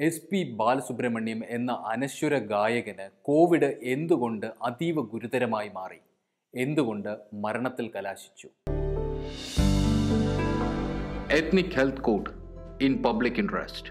S P Balasubrahmanyam എന്ന അനശ്വര ഗായകന് Covid എന്തുകൊണ്ട് അതീവ ഗുരുതരമായി മാറി എന്തുകൊണ്ട് മരണത്തിൽ കലാശിച്ചു ethnic health code in public interest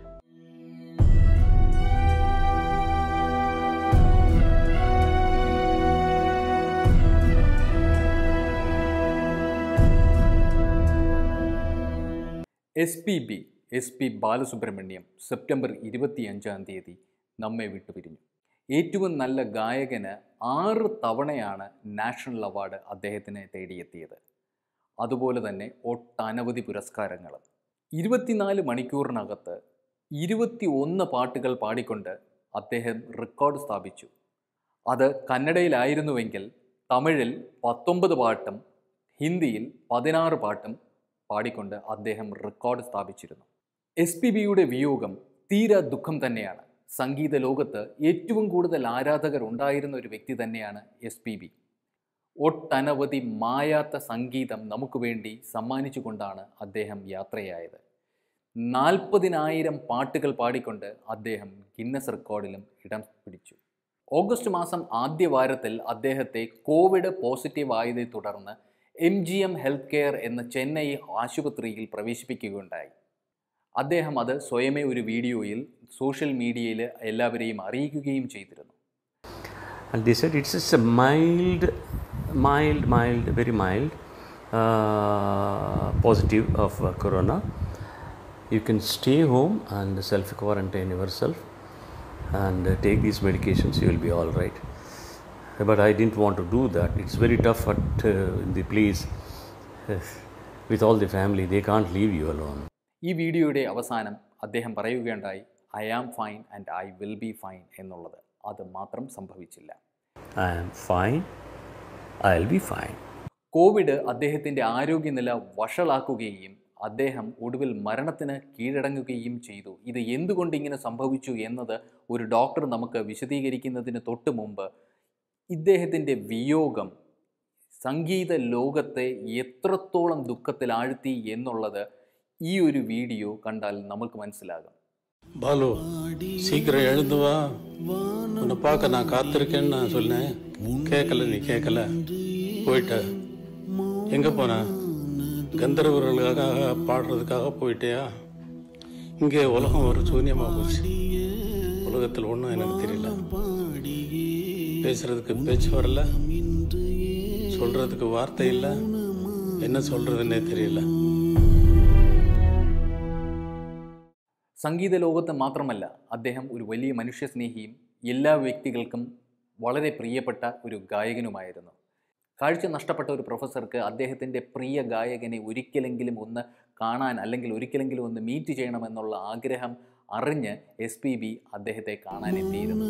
S P B S P Balasubrahmanyam September ഇരുപത്തിയഞ്ചാം തീയതി നമ്മെ വിട്ടുപിരിഞ്ഞു ഏറ്റവും നല്ല ഗായകന് ആറ് തവണയാണ് നാഷണൽ അവാർഡ് അദ്ദേഹത്തിന് തേടിയെത്തിയത് അതുപോലെ തന്നെ ഒട്ടനവധി പുരസ്കാരങ്ങളും ഇരുപത്തിനാല് മണിക്കൂറിനകത്ത് ഇരുപത്തി ഒന്ന് പാട്ടുകൾ പാടിക്കൊണ്ട് അദ്ദേഹം റെക്കോർഡ് സ്ഥാപിച്ചു അത് കന്നഡയിലായിരുന്നുവെങ്കിൽ തമിഴിൽ പത്തൊമ്പത് പാട്ടും ഹിന്ദിയിൽ പതിനാറ് പാട്ടും പാടിക്കൊണ്ട് അദ്ദേഹം റെക്കോർഡ് സ്ഥാപിച്ചിരുന്നു എസ് പി ബിയുടെ വിയോഗം തീരെ ദുഃഖം തന്നെയാണ് സംഗീത ലോകത്ത് ഏറ്റവും കൂടുതൽ ആരാധകർ ഉണ്ടായിരുന്ന ഒരു വ്യക്തി തന്നെയാണ് എസ് പി ബി ഒട്ടനവധി മായാത്ത സംഗീതം നമുക്ക് വേണ്ടി സമ്മാനിച്ചുകൊണ്ടാണ് അദ്ദേഹം യാത്രയായത് നാൽപ്പതിനായിരം പാട്ടുകൾ പാടിക്കൊണ്ട് അദ്ദേഹം ഗിന്നസ് റെക്കോർഡിലും ഇടം പിടിച്ചു ഓഗസ്റ്റ് മാസം ആദ്യ വാരത്തിൽ അദ്ദേഹത്തെ കോവിഡ് പോസിറ്റീവ് ആയതിനെ തുടർന്ന് M G M health care എന്ന ചെന്നൈ ആശുപത്രിയിൽ പ്രവേശിപ്പിക്കുകയുണ്ടായി അദ്ദേഹം അത് സ്വയമേ ഒരു വീഡിയോയിൽ സോഷ്യൽ മീഡിയയിൽ എല്ലാവരെയും അറിയിക്കുകയും ചെയ്തിരുന്നു And they said it's just a mild, mild, mild, very mild uh, positive of uh, corona. You can stay home and self quarantine yourself and uh, take these medications, you will be all right. But I didn't want to do that. It's very tough at uh, in the place with all the family. They can't leave you alone. ഈ വീഡിയോയുടെ അവസാനം അദ്ദേഹം പറയുകയുണ്ടായി I am fine and I will be fine എന്നുള്ളത് അത് മാത്രം സംഭവിച്ചില്ല I am fine. I'll be fine. COVID അദ്ദേഹത്തിൻ്റെ ആരോഗ്യനില വഷളാക്കുകയും അദ്ദേഹം ഒടുവിൽ മരണത്തിന് കീഴടങ്ങുകയും ചെയ്തു ഇത് എന്തുകൊണ്ട് ഇങ്ങനെ സംഭവിച്ചു എന്നത് ഒരു ഡോക്ടർ നമുക്ക് വിശദീകരിക്കുന്നതിന് തൊട്ട് മുമ്പ് ഇദ്ദേഹത്തിൻ്റെ വിയോഗം സംഗീത ലോകത്തെ എത്രത്തോളം ദുഃഖത്തിൽ ആഴ്ത്തി എന്നുള്ളത് ഈ ഒരു വീഡിയോ കണ്ടാൽ നമുക്ക് മനസ്സിലാകും பாலு சீக்கிரம் எழுந்து வா உன்னை பார்க்க நான் காத்திருக்கேன்னு நான் சொன்னேன் கேட்கல நீ கேட்கல போயிட்ட எங்க போன கந்தர்வர்களுக்காக பாடுறதுக்காக போயிட்டியா இங்கே உலகம் ஒரு சூன்யமா போச்சு உலகத்தில் ஒன்றும் எனக்கு தெரியல பேசுறதுக்கு பேச்சு வரல சொல்றதுக்கு வார்த்தை இல்லை என்ன சொல்றதுன்னே தெரியல സംഗീത ലോകത്ത് മാത്രമല്ല അദ്ദേഹം ഒരു വലിയ മനുഷ്യസ്നേഹിയും എല്ലാ വ്യക്തികൾക്കും വളരെ പ്രിയപ്പെട്ട ഒരു ഗായകനുമായിരുന്നു കാഴ്ച നഷ്ടപ്പെട്ട ഒരു പ്രൊഫസർക്ക് അദ്ദേഹത്തിൻ്റെ പ്രിയ ഗായകനെ ഒരിക്കലെങ്കിലും ഒന്ന് കാണാൻ അല്ലെങ്കിൽ ഒരിക്കലെങ്കിലും ഒന്ന് മീറ്റ് ചെയ്യണമെന്നുള്ള ആഗ്രഹം അറിഞ്ഞ് എസ് പി ബി അദ്ദേഹത്തെ കാണാൻ എത്തിയിരുന്നു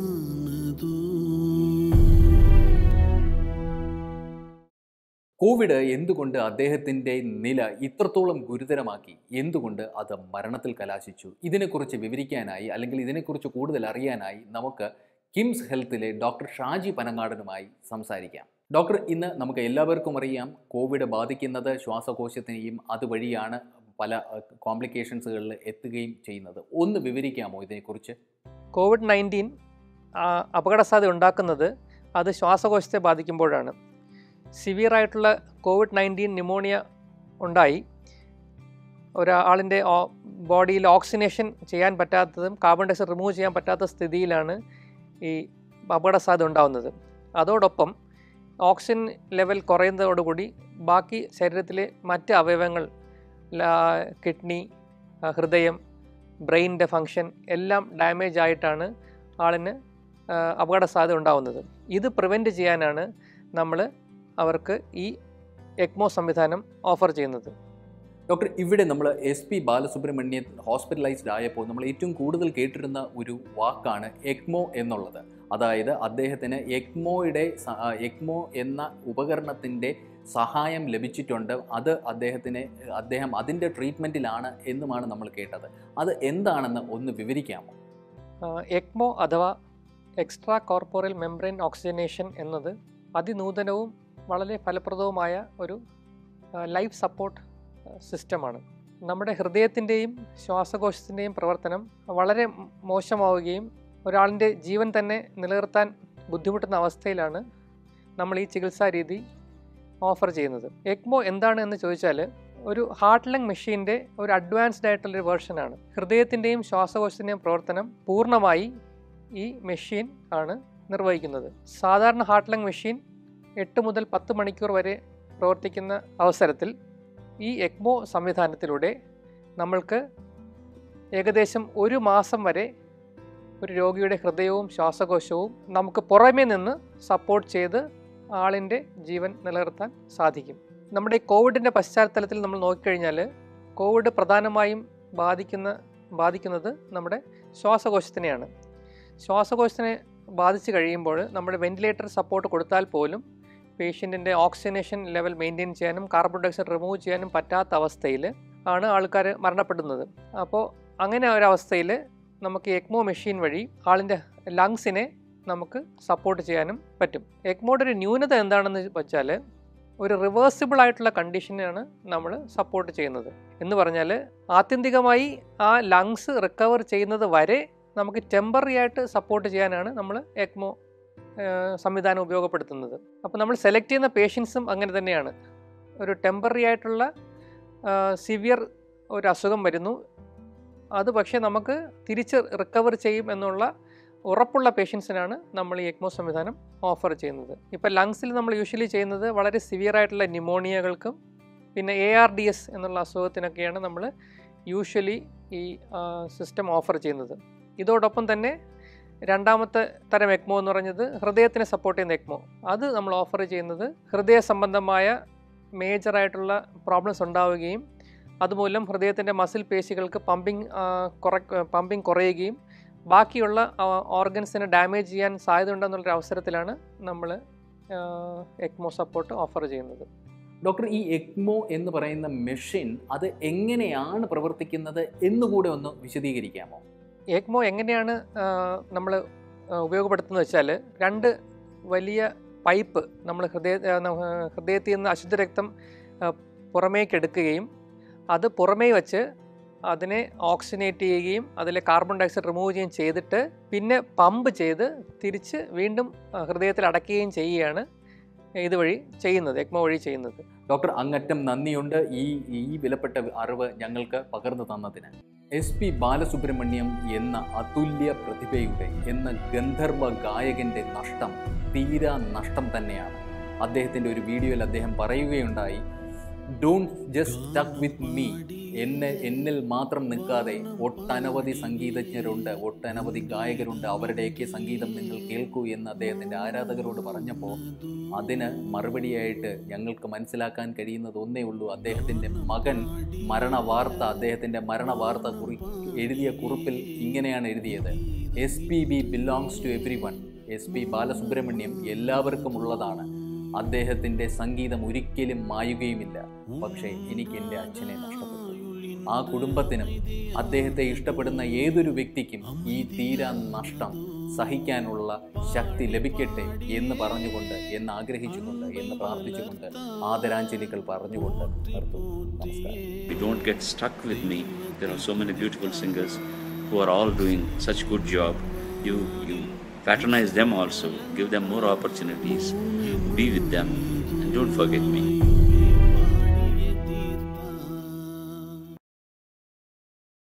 കോവിഡ് എന്തുകൊണ്ട് അദ്ദേഹത്തിൻ്റെ നില ഇത്രത്തോളം ഗുരുതരമാക്കി എന്തുകൊണ്ട് അത് മരണത്തിൽ കലാശിച്ചു ഇതിനെക്കുറിച്ച് വിവരിക്കാനായി അല്ലെങ്കിൽ ഇതിനെക്കുറിച്ച് കൂടുതൽ അറിയാനായി നമുക്ക് കിംസ് ഹെൽത്തിലെ ഡോക്ടർ ഷാജി പനങ്ങാടനുമായി സംസാരിക്കാം ഡോക്ടർ ഇന്ന് നമുക്ക് എല്ലാവർക്കും അറിയാം കോവിഡ് ബാധിക്കുന്നത് ശ്വാസകോശത്തിനെയും അതുവഴിയാണ് പല കോംപ്ലിക്കേഷൻസുകളിൽ എത്തുകയും ചെയ്യുന്നത് ഒന്ന് വിവരിക്കാമോ ഇതിനെക്കുറിച്ച് കോവിഡ് നയൻറ്റീൻ അപകടസാധ്യത ഉണ്ടാക്കുന്നത് അത് ശ്വാസകോശത്തെ ബാധിക്കുമ്പോഴാണ് സിവിയർ ആയിട്ടുള്ള കോവിഡ് നയൻറ്റീൻ ന്യൂമോണിയ ഉണ്ടായി ഒരാളിൻ്റെ ബോഡിയിൽ ഓക്സിനേഷൻ ചെയ്യാൻ പറ്റാത്തതും കാർബൺ ഡയോക്സൈഡ് റിമൂവ് ചെയ്യാൻ പറ്റാത്ത സ്ഥിതിയിലാണ് ഈ അപകടസാധ്യത ഉണ്ടാകുന്നത് അതോടൊപ്പം ഓക്സിജൻ ലെവൽ കുറയുന്നതോടുകൂടി ബാക്കി ശരീരത്തിലെ മറ്റ് അവയവങ്ങൾ കിഡ്നി ഹൃദയം ബ്രെയിനിൻ്റെ ഫങ്ഷൻ എല്ലാം ഡാമേജ് ആയിട്ടാണ് ആളിന് അപകട സാധ്യത ഉണ്ടാകുന്നത് ഇത് പ്രിവെൻറ്റ് ചെയ്യാനാണ് നമ്മൾ അവർക്ക് ഈ എക്മോ സംവിധാനം ഓഫർ ചെയ്യുന്നത് ഡോക്ടർ ഇവിടെ നമ്മൾ എസ് പി ബാലസുബ്രഹ്മണ്യൻ ഹോസ്പിറ്റലൈസ്ഡ് ആയപ്പോൾ നമ്മൾ ഏറ്റവും കൂടുതൽ കേട്ടിരുന്ന ഒരു വാക്കാണ് എക്മോ എന്നുള്ളത് അതായത് അദ്ദേഹത്തിന് എക്മോയുടെ എക്മോ എന്ന ഉപകരണത്തിൻ്റെ സഹായം ലഭിച്ചിട്ടുണ്ട് അത് അദ്ദേഹത്തിന് അദ്ദേഹം അതിൻ്റെ ട്രീറ്റ്മെൻറ്റിലാണ് എന്നുമാണ് നമ്മൾ കേട്ടത് അത് എന്താണെന്ന് ഒന്ന് വിവരിക്കാമോ എക്മോ അഥവാ എക്സ്ട്രാ കോർപ്പോറൽ മെംബ്രെയിൻ ഓക്സിജനേഷൻ എന്നത് അതിനൂതനവും വളരെ ഫലപ്രദവുമായ ഒരു ലൈഫ് സപ്പോർട്ട് സിസ്റ്റമാണ് നമ്മുടെ ഹൃദയത്തിൻ്റെയും ശ്വാസകോശത്തിൻ്റെയും പ്രവർത്തനം വളരെ മോശമാവുകയും ഒരാളിൻ്റെ ജീവൻ തന്നെ നിലനിർത്താൻ ബുദ്ധിമുട്ടുന്ന അവസ്ഥയിലാണ് നമ്മൾ ഈ ചികിത്സാ രീതി ഓഫർ ചെയ്യുന്നത് എക്മോ എന്താണ് എന്ന് ചോദിച്ചാൽ ഒരു ഹാർട്ട് ലങ് മെഷീൻ്റെ ഒരു അഡ്വാൻസ്ഡ് ആയിട്ടുള്ളൊരു വേർഷനാണ് ഹൃദയത്തിൻ്റെയും ശ്വാസകോശത്തിൻ്റെയും പ്രവർത്തനം പൂർണ്ണമായി ഈ മെഷീൻ ആണ് നിർവഹിക്കുന്നത് സാധാരണ ഹാർട്ട് ലങ് മെഷീൻ എട്ട് മുതൽ പത്ത് മണിക്കൂർ വരെ പ്രവർത്തിക്കുന്ന അവസരത്തിൽ ഈ എക്മോ സംവിധാനത്തിലൂടെ നമ്മൾക്ക് ഏകദേശം ഒരു മാസം വരെ ഒരു രോഗിയുടെ ഹൃദയവും ശ്വാസകോശവും നമുക്ക് പുറമേ നിന്ന് സപ്പോർട്ട് ചെയ്ത് ആളിൻ്റെ ജീവൻ നിലനിർത്താൻ സാധിക്കും നമ്മുടെ ഈ കോവിഡിൻ്റെ പശ്ചാത്തലത്തിൽ നമ്മൾ നോക്കിക്കഴിഞ്ഞാൽ കോവിഡ് പ്രധാനമായും ബാധിക്കുന്ന ബാധിക്കുന്നത് നമ്മുടെ ശ്വാസകോശത്തിനെയാണ് ശ്വാസകോശത്തിനെ ബാധിച്ചു കഴിയുമ്പോൾ നമ്മുടെ വെന്റിലേറ്റർ സപ്പോർട്ട് കൊടുത്താൽ പോലും പേഷ്യൻറ്റിൻ്റെ ഓക്സിജനേഷൻ ലെവൽ മെയിൻറ്റെയിൻ ചെയ്യാനും കാർബൺ ഡയോക്സൈഡ് റിമൂവ് ചെയ്യാനും പറ്റാത്ത അവസ്ഥയിൽ ആണ് ആൾക്കാർ മരണപ്പെടുന്നത് അപ്പോൾ അങ്ങനെ ഒരവസ്ഥയിൽ നമുക്ക് എക്മോ മെഷീൻ വഴി ആളിൻ്റെ ലങ്സിനെ നമുക്ക് സപ്പോർട്ട് ചെയ്യാനും പറ്റും എക്മോയുടെ ഒരു ന്യൂനത എന്താണെന്ന് വെച്ചാൽ ഒരു റിവേഴ്സിബിൾ ആയിട്ടുള്ള കണ്ടീഷനാണ് നമ്മൾ സപ്പോർട്ട് ചെയ്യുന്നത് എന്ന് പറഞ്ഞാൽ ആത്യന്തികമായി ആ ലങ്സ് റിക്കവർ ചെയ്യുന്നത് വരെ നമുക്ക് ടെമ്പററി ആയിട്ട് സപ്പോർട്ട് ചെയ്യാനാണ് നമ്മൾ എക്മോ സംവിധാനം ഉപയോഗപ്പെടുത്തുന്നത് അപ്പോൾ നമ്മൾ സെലക്ട് ചെയ്യുന്ന പേഷ്യൻസും അങ്ങനെ തന്നെയാണ് ഒരു ടെമ്പററി ആയിട്ടുള്ള സിവിയർ ഒരു അസുഖം വരുന്നു അത് പക്ഷേ നമുക്ക് തിരിച്ച് റിക്കവർ ചെയ്യും എന്നുള്ള ഉറപ്പുള്ള പേഷ്യൻസിനാണ് നമ്മൾ ഈ എക്മോ സംവിധാനം ഓഫർ ചെയ്യുന്നത് ഇപ്പോൾ ലങ്സിൽ നമ്മൾ യൂഷ്വലി ചെയ്യുന്നത് വളരെ സിവിയർ ആയിട്ടുള്ള ന്യൂമോണിയകൾക്കും പിന്നെ എ ആർ ഡി എസ് എന്നുള്ള അസുഖത്തിനൊക്കെയാണ് നമ്മൾ യൂഷ്വലി ഈ സിസ്റ്റം ഓഫർ ചെയ്യുന്നത് ഇതോടൊപ്പം തന്നെ രണ്ടാമത്തെ തരം എക്മോ എന്ന് പറഞ്ഞത് ഹൃദയത്തിനെ സപ്പോർട്ട് ചെയ്യുന്ന എക്മോ അത് നമ്മൾ ഓഫർ ചെയ്യുന്നത് ഹൃദയ സംബന്ധമായ മേജറായിട്ടുള്ള പ്രോബ്ലംസ് ഉണ്ടാവുകയും അതുമൂലം ഹൃദയത്തിൻ്റെ മസിൽ പേശികൾക്ക് പമ്പിങ് കുറ പമ്പിങ് കുറയുകയും ബാക്കിയുള്ള ഓർഗൻസിനെ ഡാമേജ് ചെയ്യാൻ സാധ്യത ഉണ്ടെന്നുള്ളൊരു അവസരത്തിലാണ് നമ്മൾ എക്മോ സപ്പോർട്ട് ഓഫർ ചെയ്യുന്നത് ഡോക്ടർ ഈ എക്മോ എന്ന് പറയുന്ന മെഷീൻ അത് എങ്ങനെയാണ് പ്രവർത്തിക്കുന്നത് എന്നുകൂടെ ഒന്ന് വിശദീകരിക്കാമോ എക്മോ എങ്ങനെയാണ് നമ്മൾ ഉപയോഗപ്പെടുത്തുന്നത് വെച്ചാൽ രണ്ട് വലിയ പൈപ്പ് നമ്മൾ ഹൃദയ ഹൃദയത്തിൽ നിന്ന് അശുദ്ധ രക്തം പുറമേക്ക് എടുക്കുകയും അത് പുറമേ വെച്ച് അതിനെ ഓക്സിജനേറ്റ് ചെയ്യുകയും അതിലെ കാർബൺ ഡയോക്സൈഡ് റിമൂവ് ചെയ്യുകയും ചെയ്തിട്ട് പിന്നെ പമ്പ് ചെയ്ത് തിരിച്ച് വീണ്ടും ഹൃദയത്തിൽ അടയ്ക്കുകയും ചെയ്യുകയാണ് ഇതുവഴി ചെയ്യുന്നത് എക്മോ വഴി ചെയ്യുന്നത് ഡോക്ടർ അങ്ങറ്റം നന്ദിയുണ്ട് ഈ ഈ വിലപ്പെട്ട അറിവ് ഞങ്ങൾക്ക് പകർന്നു തന്നതിന് എസ് പി ബാലസുബ്രഹ്മണ്യം എന്ന അതുല്യ പ്രതിഭയുടെ എന്ന ഗന്ധർവ ഗായകന്റെ നഷ്ടം തീരാ നഷ്ടം തന്നെയാണ് അദ്ദേഹത്തിൻ്റെ ഒരു വീഡിയോയിൽ അദ്ദേഹം പറയുകയുണ്ടായി don't just stuck with me എന്നെ എന്നിൽ മാത്രം നിൽക്കാതെ ഒട്ടനവധി സംഗീതജ്ഞരുണ്ട് ഒട്ടനവധി ഗായകരുണ്ട് അവരുടെയൊക്കെ സംഗീതം നിങ്ങൾ കേൾക്കൂ എന്ന് അദ്ദേഹത്തിൻ്റെ ആരാധകരോട് പറഞ്ഞപ്പോൾ അതിന് മറുപടിയായിട്ട് ഞങ്ങൾക്ക് മനസ്സിലാക്കാൻ കഴിയുന്നത് ഒന്നേ ഉള്ളൂ അദ്ദേഹത്തിൻ്റെ മകൻ മരണവാർത്ത അദ്ദേഹത്തിൻ്റെ മരണവാർത്ത കുറി എഴുതിയ കുറിപ്പിൽ ഇങ്ങനെയാണ് എഴുതിയത് S P B belongs to every S P Balasubrahmanyam എല്ലാവർക്കും ഉള്ളതാണ് അദ്ദേഹത്തിൻ്റെ സംഗീതം ഒരിക്കലും മായുകയുമില്ല പക്ഷേ എനിക്ക് എൻ്റെ അച്ഛനെ നഷ്ടപ്പെട്ടു ആ കുടുംബത്തിനും അദ്ദേഹത്തെ ഇഷ്ടപ്പെടുന്ന ഏതൊരു വ്യക്തിക്കും ഈ തീരാ നഷ്ടം സഹിക്കാനുള്ള ശക്തി ലഭിക്കട്ടെ എന്ന് പറഞ്ഞുകൊണ്ട് എന്ന് ആഗ്രഹിച്ചുകൊണ്ട് എന്ന് പ്രാർത്ഥിച്ചുകൊണ്ട് ആദരാഞ്ജലികൾ പറഞ്ഞുകൊണ്ട് നിർത്തുന്നു നമസ്കാരം We don't get stuck with me. There are so many beautiful singers who are all doing such good job. You you patronize them also. Give them more opportunities. Be with them and don't forget me.